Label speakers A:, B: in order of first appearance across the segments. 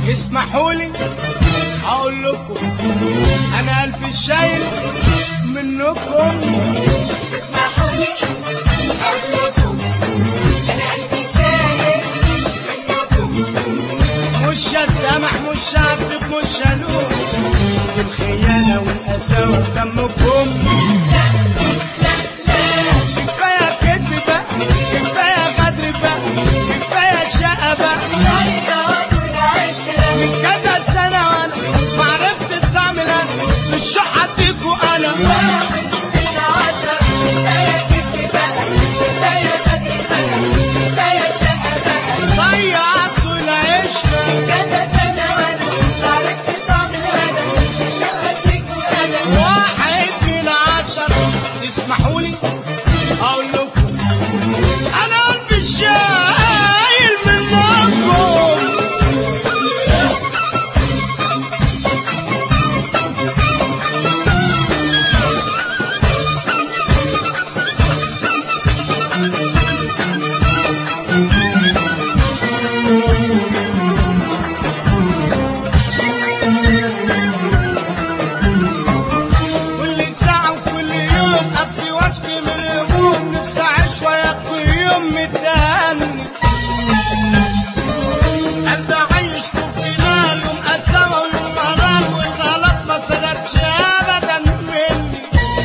A: اسمحوا لي هقول لكم انا قلبي شايل منكم
B: اسمحوا لي اقول لكم انا قلبي شايل منكم
A: مش هتسامح مش هعتب مش هلوم الخيانة والقساوة في دمكم كفاية كدب بقى كفاية غدر بقى كفاية شقة بقى
B: ضيعت العشرة
A: من كذا سنة وانا ما عرفت الطعم انا مش شح اديكوا انا
B: واحد من عشرة كفاية كدب بقى كفاية غدر بقى كفاية شقة بقى
A: ضيعت العشرة
B: كذا سنة وانا عرفت طعم الهنا مش هديك وانا
A: واحد من عشرة تسمحوا لي اقول لكم انا قلبي شايل منكم كل ساعة وكل يوم أبكي واشكي من الهموم نفسي أعيش ويقضي يوم متهني قلبي عايش في نار يوم قسامة ويوم مرار والغلط ما صدرش أبدا مني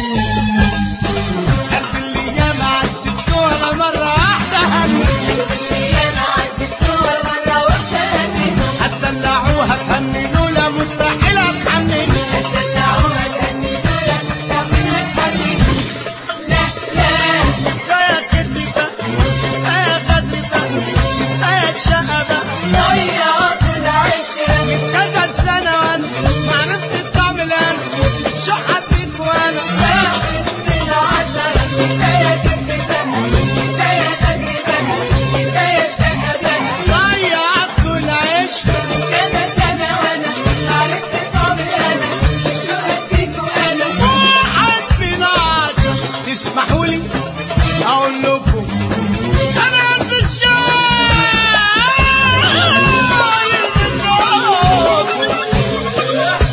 A: قلبي اللي ياما عذبته ولا مرة واحدة هني
B: انا عذبتها مرة واحدة هديك
A: هتدلعوها تهني لولا مستحيل أتحنن
B: دلعوها تهني دولة مستقبلها تحني لا لا
A: كفاية كدب بقى كفاية غدر بقى كفاية شقة بقى
B: ضيعت العشرة
A: كذا سنة وانا ما عرفت الطعم الان شو حبيت وانا
B: واحد من عشرة كفاية كدب بقى كفاية غدر بقى كفاية شقة بقى
A: ضيعت العشرة
B: كذا سنة وانا عرفت طعم الهنا مش هديك وانا
A: واحد من عشرة تسمحوا لي اقول لكم انا قلبي شايل منكم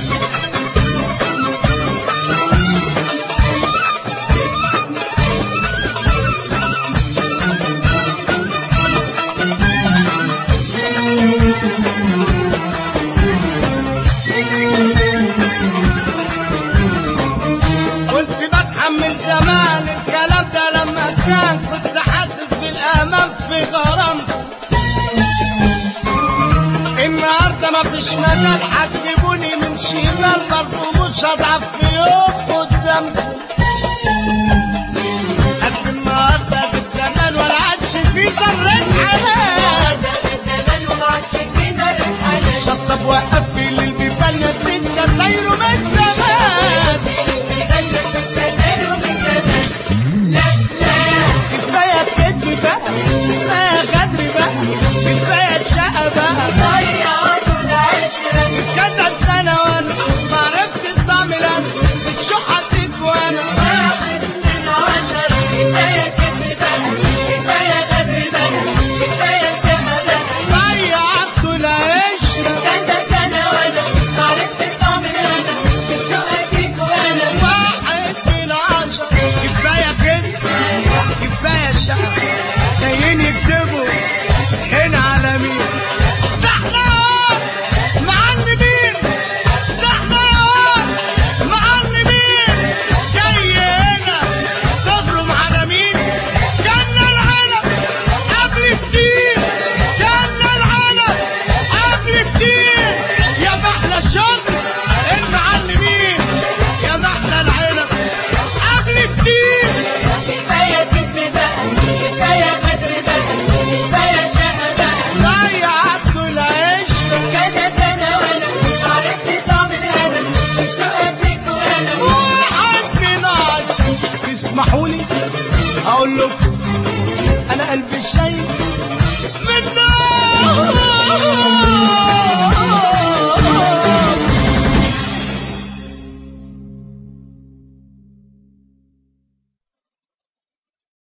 A: كنت بتحمل زمان الكلام ده لما كان كنت حاسس بالامان في غرامكم النهارده مفيش مجال هتجيبوني من شمال برضه مش هضعف في يوم قدامكم قد النهارده في الزمان ولا عادش في ذرة حنان
B: زمان وما عادش في ذرة حنان
A: شطب وقفل البيبان نسيت ستايره من زمان كفايه كدب بقى كفايه غدر بقى كفايه شقه بقى كذا سنة وانا ما عرفت الطعم الان شو حطيت وانا ضيعت العشرة واحد من عشرة كفاية كده كفاية شقة جايين يكتبوا هنا على مين ده احنا معلمين ده احنا معلمين جاي هنا تضرب على مين كان العنب قبل كتير كان العنب قبل كتير يا محلى الشغل المعلمين يا محلى العنب قبل كتير ضيعت العشرة واحد من عشرة تسمحوا لي اقول لكم انا قلبي شايل